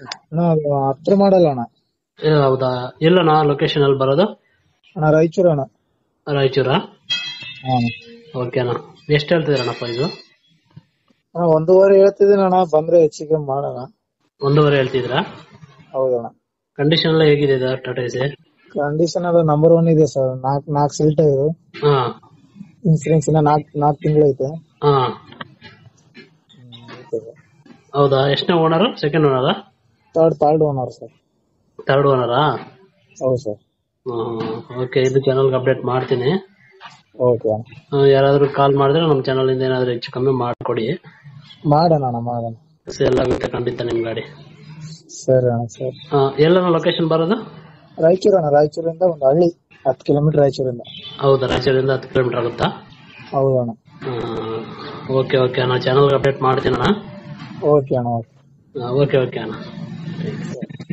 ಅಣ್ಣ ಅದು ಹತ್ರ ಮಾಡಲ್ಲ ಅಣ್ಣ ಏ, ಹೌದಾ ಎಲ್ಲಣ್ಣ ಲೊಕೇಶನ್ ಅಲ್ಲಿ ಬರೋದು ಅಣ್ಣ ರಾಯಚೂರು ಅಣ್ಣ ರಾಯಚೂರಾ ಹಾ ಅಣ್ಣ. ಓಕೆನಾ ಎಷ್ಟು ಹೇಳ್ತಿದ್ದೀರಣ್ಣಪ್ಪ ಇದು ಅಣ್ಣ ಒಂದೂವರೆ ಹೇಳ್ತಿದ್ದೀನಿ ಅಣ್ಣ ಬಂದ್ರೆ ಹೆಚ್ಚಿಗೆ ಮಾಡೋಣ ಒಂದೂವರೆ ಹೇಳ್ತಿದ್ರಾ ಹೌದಣ್ಣ ಕಂಡೀಷನ್ ಎಲ್ಲ ಹೇಗಿದೆ ಇದು ಟಾಟಾ ಎಸಿ ಕಂಡೀಷನ್ ಅದು ನಂಬರ್ ಒನ್ ಇದೆ ಸರ್ ನಾಲ್ಕ್ ನಾಲ್ಕು ಸಿಲ್ಟ್ ಇದು ಹಾ ಇನ್ಸೂರೆನ್ಸ್ ಇನ್ನ ನಾಲ್ಕ್ ನಾಲ್ಕು ತಿಂಗಳು ಐತೆ ಹಾ ಹೌದಾ ಎಷ್ಟನೇ ಓನರ್ ಸೆಕೆಂಡ್ ಓನರಾ third third owner sir third ಓನರಾ ಹೌದು ಸರ್ ಓಕೆ ಇದು ಚಾನಲ್ಗೆ ಅಪ್ಡೇಟ್ ಮಾಡ್ತೀನಿ ಓಕೆ ಅಣ್ಣ ಆ, ಯಾರಾದ್ರೂ ಕಾಲ್ ಮಾಡಿದ್ರೆ ನಮ್ಮ ಚಾನಲ್ ಇಂದ ಏನಾದ್ರು ಹೆಚ್ಚು ಕಮ್ಮಿ ಮಾಡ್ಕೊಡಿ ಮಾಡೋಣ ಅಣ್ಣ ಮಾಡೋಣ ಸೇಲ್ ಆಗುತ್ತೆ ಖಂಡಿತ ನಿಮ್ ಗಾಡಿ ಸರಿ ಅಣ್ಣ ಸರಿ ಆ, ಎಲ್ಲನ ಲೊಕೇಶನ್ ಬರೋದು ರಾಯಚೂರು ಅಣ್ಣ ರಾಯಚೂರಿಂದ ಒಂದು ಹಳ್ಳಿ ಹತ್ತು ಕಿಲೋಮೀಟರ್ ರಾಯಚೂರಿಂದ ಹೌದಾ ರಾಯಚೂರಿಂದ ಹತ್ತು ಕಿಲೋಮೀಟರ್ ಆಗುತ್ತಾ ಹೌದು ಅಣ್ಣ ಓಕೆ ಓಕೆ ನಾ ಚಾನಲ್ಗೆ ಅಪ್ಡೇಟ್ ಮಾಡ್ತೀನಿ ಅಣ್ಣ ಓಕೆ ಅಣ್ಣ ಓಕೆ ಓಕೆ ಓಕೆ ಅಣ್ಣ